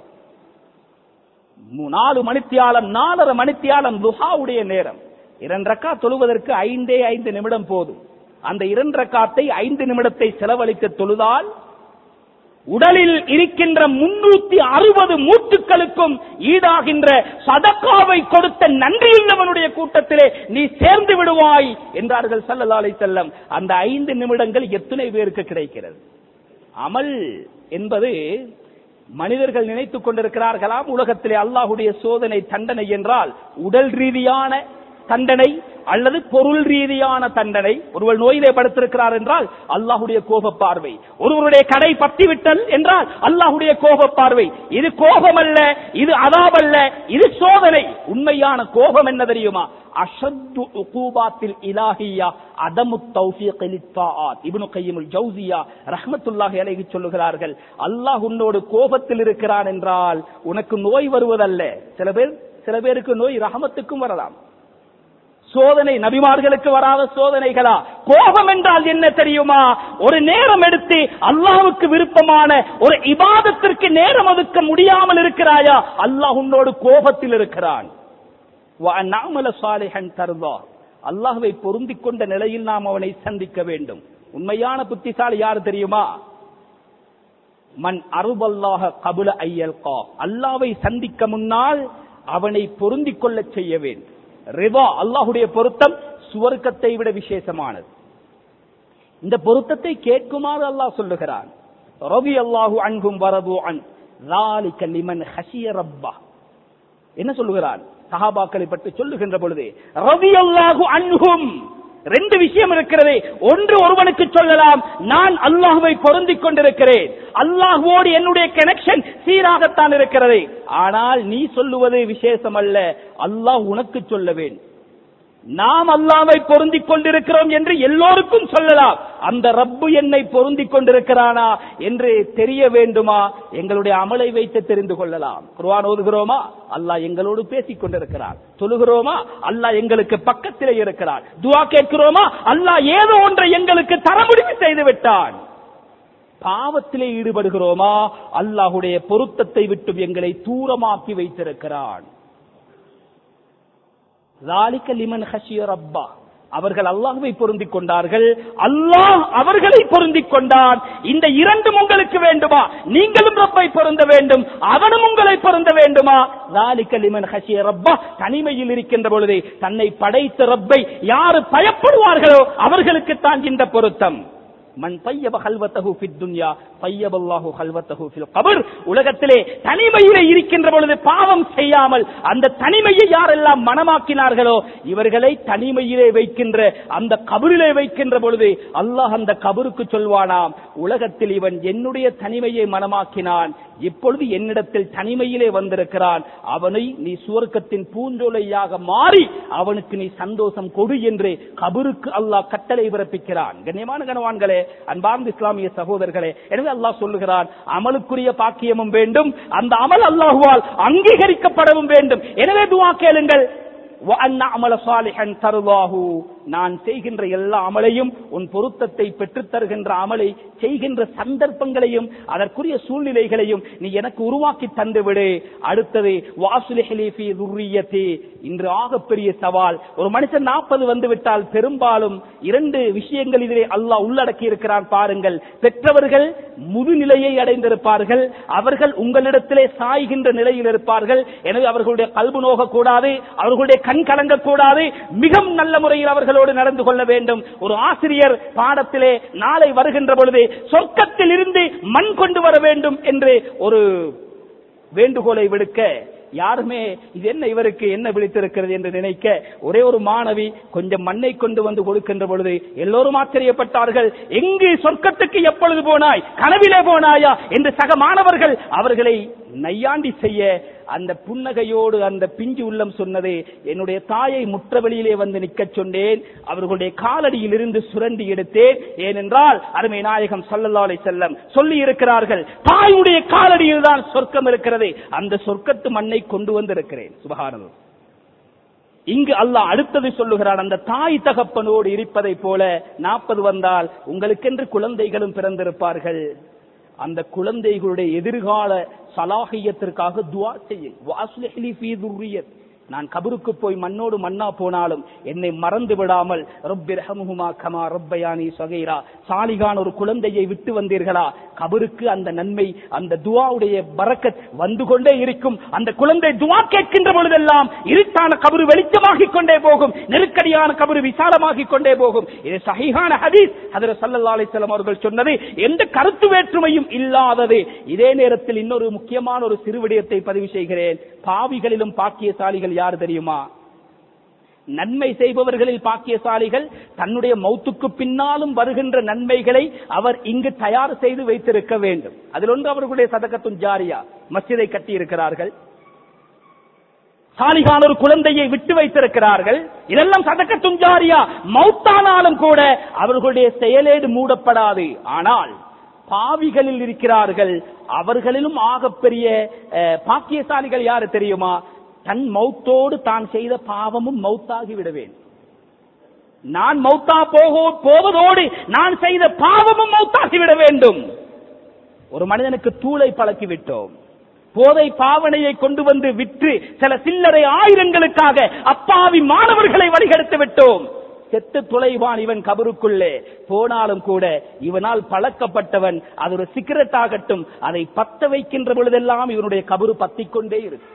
A: நாலு மணித்தியாலம் நாலரை மணித்தியாலம் லுஹாவுடைய நேரம் இரண்டு ரக்கா தொழுவதற்கு ஐந்தே ஐந்து நிமிடம் போதும் அந்த இரண்டு ரக்காத்தை ஐந்து நிமிடத்தை செலவழிக்க தொழுதால் உடலில் இருக்கின்ற முன்னூத்தி அறுபது மூட்டுக்களுக்கும் ஈடாகின்ற சதக்காவை கொடுத்த நன்றியுள்ளவனுடைய கூட்டத்திலே நீ சேர்ந்து விடுவாய் என்றார்கள் சல்லல்லாலை செல்லம் அந்த ஐந்து நிமிடங்கள் எத்தனை பேருக்கு கிடைக்கிறது அமல் என்பது மனிதர்கள் நினைத்துக் கொண்டிருக்கிறார்களாம் உலகத்திலே அல்லாஹுடைய சோதனை தண்டனை என்றால் உடல் ரீதியான தண்டனை அல்லது பொருள் ரீதியான தண்டனை ஒருவர் நோயிலே படுத்திருக்கிறார் என்றால் அல்லாஹுடைய கோப பார்வை ஒருவருடைய கடை பத்தி விட்டல் என்றால் அல்லாஹுடைய கோப பார்வை இது கோபம் அல்ல இது அதாபல்ல இது சோதனை உண்மையான கோபம் என்ன தெரியுமா அஷத்து உகூபாத்தில் இலாஹியா அதமு தௌஃபீக் லித்தாஆத் இப்னு கையிமுல் ஜௌசியா ரஹ்மத்துல்லாஹி அலைஹி சொல்லுகிறார்கள் அல்லாஹ் உன்னோடு கோபத்தில் இருக்கிறான் என்றால் உனக்கு நோய் வருவதல்ல சில பேர் சில பேருக்கு நோய் ரஹமத்துக்கும் வரலாம் சோதனை நபிமார்களுக்கு வராத சோதனைகளா கோபம் என்றால் என்ன தெரியுமா ஒரு நேரம் எடுத்து அல்லாவுக்கு விருப்பமான ஒரு இபாதத்திற்கு நேரம் ஒதுக்க முடியாமல் இருக்கிறாயா அல்லாஹ் உன்னோடு கோபத்தில் இருக்கிறான் நாமல சாலிஹன் தருவா அல்லாஹுவை பொருந்திக் கொண்ட நிலையில் நாம் அவனை சந்திக்க வேண்டும் உண்மையான புத்திசாலி யார் தெரியுமா மன் அருபல்லாக கபுல ஐயல் கா அல்லாவை சந்திக்க முன்னால் அவனை பொருந்திக் கொள்ள செய்ய வேண்டும் ரிவா அல்லாஹுடைய பொருத்தம் சுவர்க்கத்தை விட விசேஷமானது இந்த பொருத்தத்தை கேட்குமாறு அல்லாஹ் சொல்லுகிறான் ரவி அல்லாஹு அன்கும் வரது அன் ذَلِكَ لِمَنْ خَشِيَ رَبَّهُ என்ன சொல்லுகிறான் சஹாபாக்களை பற்றி சொல்லுகின்ற பொழுது ரவி அல்லாஹு அன்ஹும் ரெண்டு விஷயம் இருக்கிறது ஒன்று ஒருவனுக்கு சொல்லலாம் நான் அல்லாஹுவை பொருந்திக் கொண்டிருக்கிறேன் அல்லாஹுவோடு என்னுடைய கனெக்ஷன் சீராகத்தான் இருக்கிறது ஆனால் நீ சொல்லுவது விசேஷம் அல்ல அல்லாஹ் உனக்கு சொல்ல வேண்டும் நாம் அல்லாவை பொருந்திக் கொண்டிருக்கிறோம் என்று எல்லோருக்கும் சொல்லலாம் அந்த ரப்பு என்னை பொருந்திக் கொண்டிருக்கிறானா என்று தெரிய வேண்டுமா எங்களுடைய அமலை வைத்து தெரிந்து கொள்ளலாம் குர்ஆன் ஓதுகிறோமா அல்லாஹ் எங்களோடு பேசிக் கொண்டிருக்கிறார் சொல்லுகிறோமா அல்லாஹ் எங்களுக்கு பக்கத்திலே இருக்கிறார் துவா கேட்கிறோமா அல்லாஹ் ஏதோ ஒன்றை எங்களுக்கு தர முடிவு செய்து விட்டான் பாவத்திலே ஈடுபடுகிறோமா அல்லாஹுடைய பொருத்தத்தை விட்டு எங்களை தூரமாக்கி வைத்திருக்கிறான் ذَلِكَ لِمَنْ خَشِيَ رَبَّهُ அவர்கள் அல்லாஹ்வை பொருந்திக் கொண்டார்கள் அல்லாஹ் அவர்களை பொருந்திக் கொண்டான் இந்த இரண்டும் உங்களுக்கு வேண்டுமா நீங்களும் ரப்பை பொருந்த வேண்டும் அவனும் உங்களை பொருந்த வேண்டுமா ذَلِكَ لِمَنْ خَشِيَ رَبَّهُ தனிமையில் இருக்கின்ற பொழுதே தன்னை படைத்த ரப்பை யாரு பயப்படுவார்களோ அவர்களுக்கு தான் இந்த பொருத்தம் மன் பையப ஹல்வத்தஹு ஃபித் துன்யா பையபல்லாஹு ஹல்வத்தஹு ஃபில் கபர் உலகத்திலே தனிமையிலே இருக்கின்ற பொழுது பாவம் செய்யாமல் அந்த தனிமையை யாரெல்லாம் மனமாக்கினார்களோ இவர்களை தனிமையிலே வைக்கின்ற அந்த கபரிலே வைக்கின்ற பொழுது அல்லாஹ் அந்த கபருக்கு சொல்வானாம் உலகத்தில் இவன் என்னுடைய தனிமையை மனமாக்கினான் இப்பொழுது என்னிடத்தில் தனிமையிலே வந்திருக்கிறான் அவனை நீ சுவர்க்கத்தின் பூஞ்சோலையாக மாறி அவனுக்கு நீ சந்தோஷம் கொடு என்று கபருக்கு அல்லாஹ் கட்டளை பிறப்பிக்கிறான் கண்ணியமான கனவான்களே அன்பார்ந்த இஸ்லாமிய சகோதரர்களே எனவே அல்லாஹ் சொல்லுகிறான் அமலுக்குரிய பாக்கியமும் வேண்டும் அந்த அமல் அல்லாஹுவால் அங்கீகரிக்கப்படவும் வேண்டும் எனவே துவா கேளுங்கள் وَأَنَّ عَمَلَ صَالِحًا تَرْضَاهُ நான் செய்கின்ற எல்லா அமலையும் உன் பொருத்தத்தை பெற்றுத் தருகின்ற அமலை செய்கின்ற சந்தர்ப்பங்களையும் அதற்குரிய சூழ்நிலைகளையும் நீ எனக்கு உருவாக்கி தந்து விடு அடுத்தது வாசுலிஹலி ஃபீ துர்ரியத்தி இன்று ஆகப்பெரிய சவால் ஒரு மனுஷன் நாற்பது வந்து விட்டால் பெரும்பாலும் இரண்டு விஷயங்கள் இதிலே அல்லாஹ் உள்ளடக்கி இருக்கிறான் பாருங்கள் பெற்றவர்கள் முதுநிலையை அடைந்திருப்பார்கள் அவர்கள் உங்களிடத்திலே சாய்கின்ற நிலையில் இருப்பார்கள் எனவே அவர்களுடைய கல்பு நோக கூடாது அவர்களுடைய கண் கலங்க கூடாது மிக நல்ல முறையில் அவர்களோடு நடந்து கொள்ள வேண்டும் ஒரு ஆசிரியர் பாடத்திலே நாளை வருகின்ற பொழுது சொர்க்கத்தில் இருந்து மண் கொண்டு வர வேண்டும் என்று ஒரு வேண்டுகோளை விடுக்க யாருமே இது என்ன இவருக்கு என்ன விழித்திருக்கிறது என்று நினைக்க ஒரே ஒரு மாணவி கொஞ்சம் மண்ணை கொண்டு வந்து கொடுக்கின்ற பொழுது எல்லோரும் ஆச்சரியப்பட்டார்கள் எங்கு சொர்க்கத்துக்கு எப்பொழுது போனாய் கனவிலே போனாயா என்று சக மாணவர்கள் அவர்களை நையாண்டி செய்ய அந்த புன்னகையோடு அந்த பிஞ்சு உள்ளம் சொன்னது என்னுடைய தாயை முற்றவெளியிலே வந்து நிற்கச் சொன்னேன் அவர்களுடைய காலடியில் இருந்து சுரண்டி எடுத்தேன் ஏனென்றால் அருமை நாயகம் சல்லல்லாலை செல்லம் சொல்லி இருக்கிறார்கள் தாயுடைய காலடியில் தான் சொர்க்கம் இருக்கிறது அந்த சொர்க்கத்து மண்ணை கொண்டு வந்திருக்கிறேன் சுபகாரம் இங்கு அல்லாஹ் அடுத்தது சொல்லுகிறான் அந்த தாய் தகப்பனோடு இருப்பதை போல நாற்பது வந்தால் உங்களுக்கென்று குழந்தைகளும் பிறந்திருப்பார்கள் அந்த குழந்தைகளுடைய எதிர்கால சலாகியத்திற்காக துவா செய்யுங்கள் வாஸ்லிஹ்லி ஃபீ துர்ரியத் நான் கபருக்கு போய் மண்ணோடு மண்ணா போனாலும் என்னை மறந்து விடாமல் ரப்பிரஹமுமா கமா ரப்பயானி சகைரா சாலிகான் ஒரு குழந்தையை விட்டு வந்தீர்களா கபருக்கு அந்த நன்மை அந்த துவாவுடைய பரக்கத் வந்து கொண்டே இருக்கும் அந்த குழந்தை துவா கேட்கின்ற பொழுதெல்லாம் இருட்டான கபரு வெளிச்சமாகிக் கொண்டே போகும் நெருக்கடியான கபரு விசாலமாகிக் கொண்டே போகும் இது சஹீஹான ஹதீஸ் ஹதரத் ஸல்லல்லாஹு அலைஹி வஸல்லம் அவர்கள் சொன்னது எந்த கருத்து வேற்றுமையும் இல்லாதது இதே நேரத்தில் இன்னொரு முக்கியமான ஒரு சிறு விடயத்தை பதிவு செய்கிறேன் பாவிகளிலும் பாக்கியசாலிகள் யார் தெரியுமா நன்மை செய்பவர்களில் பாக்கியசாலிகள் தன்னுடைய மௌத்துக்கு பின்னாலும் வருகின்ற நன்மைகளை அவர் இங்கு தயார் செய்து வைத்திருக்க வேண்டும் அதில் ஒன்று அவர்களுடைய சதகத்தும் ஜாரியா மஸ்ஜிதை கட்டி இருக்கிறார்கள் சாலிகான ஒரு குழந்தையை விட்டு வைத்திருக்கிறார்கள் இதெல்லாம் சதக்கத்தும் ஜாரியா மௌத்தானாலும் கூட அவர்களுடைய செயலேடு மூடப்படாது ஆனால் பாவிகளில் இருக்கிறார்கள் அவர்களிலும் ஆகப்பெரிய அஹ், பாக்கியசாலிகள் யாரு தெரியுமா தன் மௌத்தோடு தான் செய்த பாவமும் மௌத்தாகி விட வேண்டும் நான் மௌத்தா போகோ போவதோடு நான் செய்த பாவமும் மௌத்தாகிவிட வேண்டும் ஒரு மனிதனுக்கு தூளை பழக்கி விட்டோம் போதை பாவனையை கொண்டு வந்து விற்று சில சில்லறை ஆயிரங்களுக்காக அப்பாவி மாணவர்களை வழிகெடுத்து விட்டோம் செத்து துளைவான் இவன் கபருக்குள்ளே போனாலும் கூட இவனால் பழக்கப்பட்டவன் அது ஒரு சிகரெட் ஆகட்டும் அதை பத்த வைக்கின்ற பொழுதெல்லாம் இவனுடைய கபரு பத்திக் கொண்டே இருக்கும்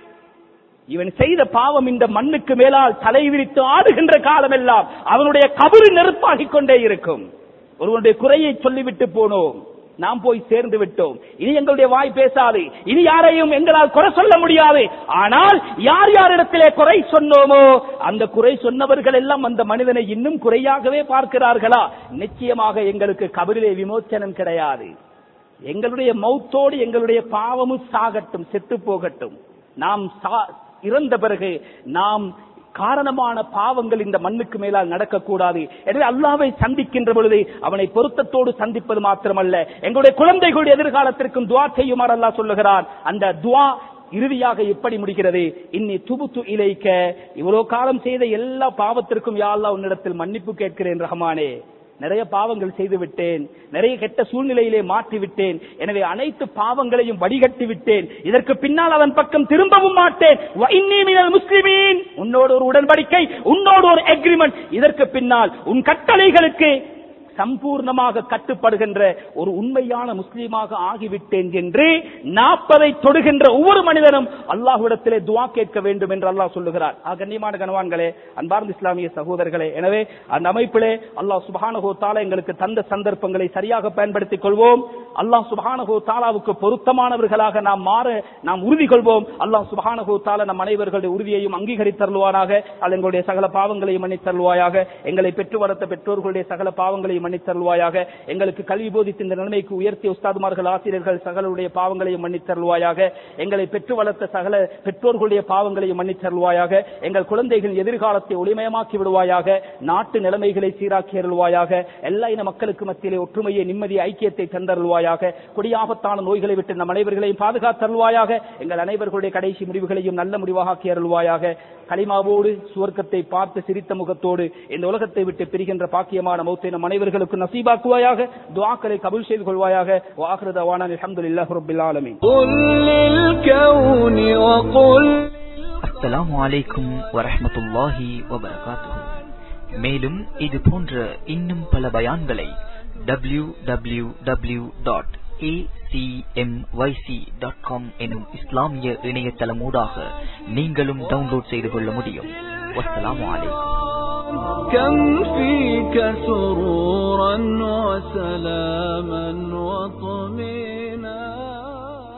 A: இவன் செய்த பாவம் இந்த மண்ணுக்கு மேலால் தலை விரித்து ஆடுகின்ற காலமெல்லாம் அவனுடைய கபரு நெருப்பாகிக் கொண்டே இருக்கும் ஒருவனுடைய குறையை சொல்லிவிட்டு போனோம் நாம் போய் சேர்ந்து விட்டோம் இனி எங்களுடைய வாய் பேசாது இனி யாரையும் எங்களால் குறை சொல்ல முடியாது ஆனால் யார் யாரிடத்திலே குறை சொன்னோமோ அந்த குறை சொன்னவர்கள் எல்லாம் அந்த மனிதனை இன்னும் குறையாகவே பார்க்கிறார்களா நிச்சயமாக எங்களுக்கு கபரிலே விமோச்சனம் கிடையாது எங்களுடைய மௌத்தோடு எங்களுடைய பாவமும் சாகட்டும் செத்து போகட்டும் நாம் சா- இறந்த பிறகு நாம் காரணமான பாவங்கள் இந்த மண்ணுக்கு மேலால் நடக்கக்கூடாது எனவே அல்லாவை சந்திக்கின்ற பொழுது அவனை பொருத்தத்தோடு சந்திப்பது மாத்திரமல்ல எங்களுடைய குழந்தைகளுடைய எதிர்காலத்திற்கும் துவா செய்யுமாறு அல்லாஹ் சொல்லுகிறான் அந்த துவா இறுதியாக எப்படி முடிகிறது இன்னி துபுத்து இலைக்க இவ்வளவு காலம் செய்த எல்லா பாவத்திற்கும் யா அல்லாஹ் உன்னிடத்தில் மன்னிப்பு கேட்கிறேன் ரஹமானே நிறைய பாவங்கள் செய்து விட்டேன் நிறைய கெட்ட சூழ்நிலையிலே மாற்றி விட்டேன் எனவே அனைத்து பாவங்களையும் வடிகட்டி விட்டேன் இதற்கு பின்னால் அவன் பக்கம் திரும்பவும் மாட்டேன் வ இன்னீ மினல் முஸ்லிமீன் உன்னோடு ஒரு உடன்படிக்கை உன்னோடு ஒரு அக்ரிமெண்ட் இதற்கு பின்னால் உன் கட்டளைகளுக்கு சம்பூர்ணமாக கட்டுப்படுகின்ற ஒரு உண்மையான முஸ்லீமாக ஆகிவிட்டேன் என்று நாற்பதை தொடுகின்ற ஒவ்வொரு மனிதனும் அல்லாஹ்விடத்திலே துவா கேட்க வேண்டும் என்று அல்லாஹ் சொல்லுகிறார் ஆக கண்ணியமான கனவான்களே அன்பார்ந்த இஸ்லாமிய சகோதரர்களே எனவே அந்த அமைப்பிலே அல்லாஹ் சுபஹானஹு தாலா எங்களுக்கு தந்த சந்தர்ப்பங்களை சரியாக பயன்படுத்திக் கொள்வோம் அல்லாஹ் சுபஹானஹு தாலாவுக்கு பொருத்தமானவர்களாக நாம் மாற நாம் உறுதி கொள்வோம் அல்லாஹ் சுபஹானஹு தாலா நம் அனைவர்களுடைய உறுதியையும் அங்கீகரித்தருள்வானாக அல்ல எங்களுடைய சகல பாவங்களையும் மன்னித்தருள்வாயாக எங்களை பெற்று வளர்த்த பெற்றோர்களுடைய சகல பாவங்களையும் மன்னித்தருள்வாயாக எங்களுக்கு கல்வி போதித்து இந்த நிலைமைக்கு உயர்த்திய உஸ்தாதுமார்கள் ஆசிரியர்கள் சகலுடைய பாவங்களையும் மன்னித்தருள்வாயாக எங்களை பெற்று வளர்த்த சகல பெற்றோர்களுடைய பாவங்களையும் மன்னித்தருள்வாயாக எங்கள் குழந்தைகள் எதிர்காலத்தை ஒளிமயமாக்கி விடுவாயாக நாட்டு நிலைமைகளை சீராக்கி அருள்வாயாக எல்லா இன மக்களுக்கு மத்தியிலே ஒற்றுமையை நிம்மதி ஐக்கியத்தை தந்தருள்வாயாக கொடியாபத்தான நோய்களை விட்டு நம் அனைவர்களையும் பாதுகாத்தருள்வாயாக எங்கள் அனைவர்களுடைய கடைசி முடிவுகளையும் நல்ல முடிவாக ஆக்கி அருள்வாயாக கலிமாவோடு சுவர்க்கத்தை பார்த்து சிரித்த முகத்தோடு இந்த உலகத்தை விட்டு பிரிகின்ற பாக்கியமான மௌத்தை நம் அனைவர்களுக்கு நசீபாக்குவாயாக துஆக்களை கபூல் செய்து கொள்வாயாக வாஹிரு தவானா அல்ஹம்துலில்லாஹி ரப்பில் ஆலமீன்
B: قل للكون وقل
C: அஸ்ஸலாமு அலைக்கும் வரஹ்மத்துல்லாஹி வபரகாத்துஹு மேலும் இது போன்ற இன்னும் பல பயான்களை W W W dot dot com எனும் இஸ்லாமிய இணையதளமூடாக நீங்களும் டவுன்லோட் செய்து கொள்ள முடியும் வஸ்ஸலாமு அலைக்கும்
B: كم فيك سرورا وسلاما وطمئنا